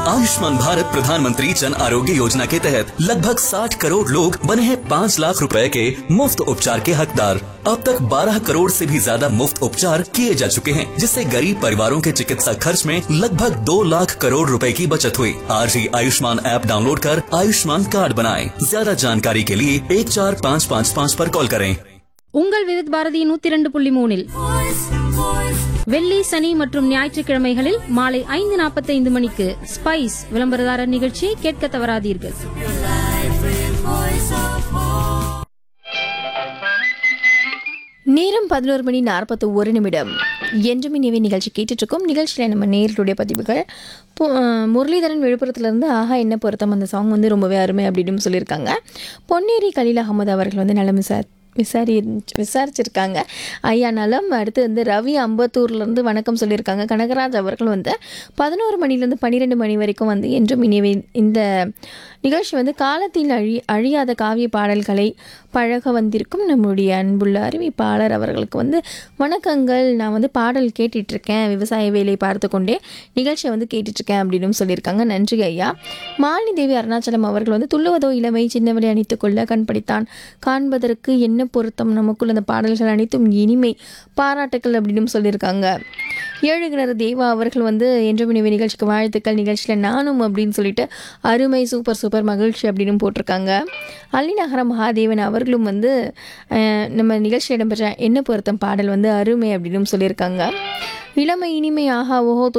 आयुष्मान भारत प्रधानमंत्री जन आरोग्य योजना के तहत लगभग 60 करोड़ लोग बने हैं 5 लाख रुपए के मुफ्त उपचार के हकदार अब तक 12 करोड़ से भी ज्यादा मुफ्त उपचार किए जा चुके हैं जिससे गरीब परिवारों के चिकित्सा खर्च में लगभग 2 लाख करोड़ रुपए की बचत हुई आज ही आयुष्मान ऐप डाउनलोड कर आयुष्मान कार्ड बनाएं ज्यादा जानकारी के लिए एक चार पाँच पाँच पाँच पर कॉल करें உங்கள் விவித் பாரதி நூத்தி இரண்டு புள்ளி மூணில் வெள்ளி சனி மற்றும் ஞாயிற்றுக்கிழமைகளில் மாலை ஐந்து நாற்பத்தைந்து மணிக்கு ஸ்பைஸ் விளம்பரதாரர் நிகழ்ச்சியை கேட்க தவறாதீர்கள் நேரம் பதினோரு மணி நாற்பத்தி ஒரு நிமிடம் என்றும் இனிவே நிகழ்ச்சி கேட்டுட்டு இருக்கோம் நிகழ்ச்சியில் நம்ம நேர்களுடைய பதிவுகள் பொ- அஹ் முரளிதரன் விழுப்புரத்துலேருந்து ஆஹா என்ன பொருத்தம் அந்த சாங் வந்து ரொம்பவே அருமை அப்படின்னு சொல்லியிருக்காங்க பொன்னேரி கலீல் அகமது அவர்கள் வந்து நலம் விசார் விசாரி விசாரிச்சிருக்காங்க ஐயா நலம் அடுத்து வந்து ரவி அம்பத்தூர்லேருந்து வணக்கம் சொல்லியிருக்காங்க கனகராஜ் அவர்கள் வந்து பதினோரு மணிலேருந்து பன்னிரெண்டு மணி வரைக்கும் வந்து என்றும் இனிவே இந்த நிகழ்ச்சி வந்து காலத்தில் அழி அழியாத காவிய பாடல்களை பழக வந்திருக்கும் நம்முடைய அன்புள்ள அறிவிப்பாளர் அவர்களுக்கு வந்து வணக்கங்கள் நான் வந்து பாடல் கேட்டுட்டு இருக்கேன் விவசாய வேலை பார்த்து கொண்டே நிகழ்ச்சியை வந்து கேட்டுட்டு இருக்கேன் அப்படின்னு சொல்லியிருக்காங்க நன்றி ஐயா மாலினி தேவி அருணாச்சலம் அவர்கள் வந்து துள்ளுவதோ இளமை சின்னவரை அணித்துக் கொள்ள கண் படித்தான் காண்பதற்கு என்ன பொருத்தம் நமக்குள்ள அந்த பாடல்கள் அனைத்தும் இனிமை பாராட்டுக்கள் அப்படின்னு சொல்லியிருக்காங்க ஏழுகிணறு தேவா அவர்கள் வந்து என்றும் இனிமே நிகழ்ச்சிக்கு வாழ்த்துக்கள் நிகழ்ச்சியில் நானும் அப்படின்னு சொல்லிட்டு அருமை சூப்பர் சூப்பர் மகிழ்ச்சி அப்படின்னு போட்டிருக்காங்க அள்ளிநகர மகாதேவன் அவர்களும் வந்து அஹ், நம்ம நிகழ்ச்சியில் இடம்பெற்ற என்ன பொருத்தம் பாடல் வந்து அருமை அப்படின்னு சொல்லியிருக்காங்க இளமை இனிமை ஆஹா ஓஹோ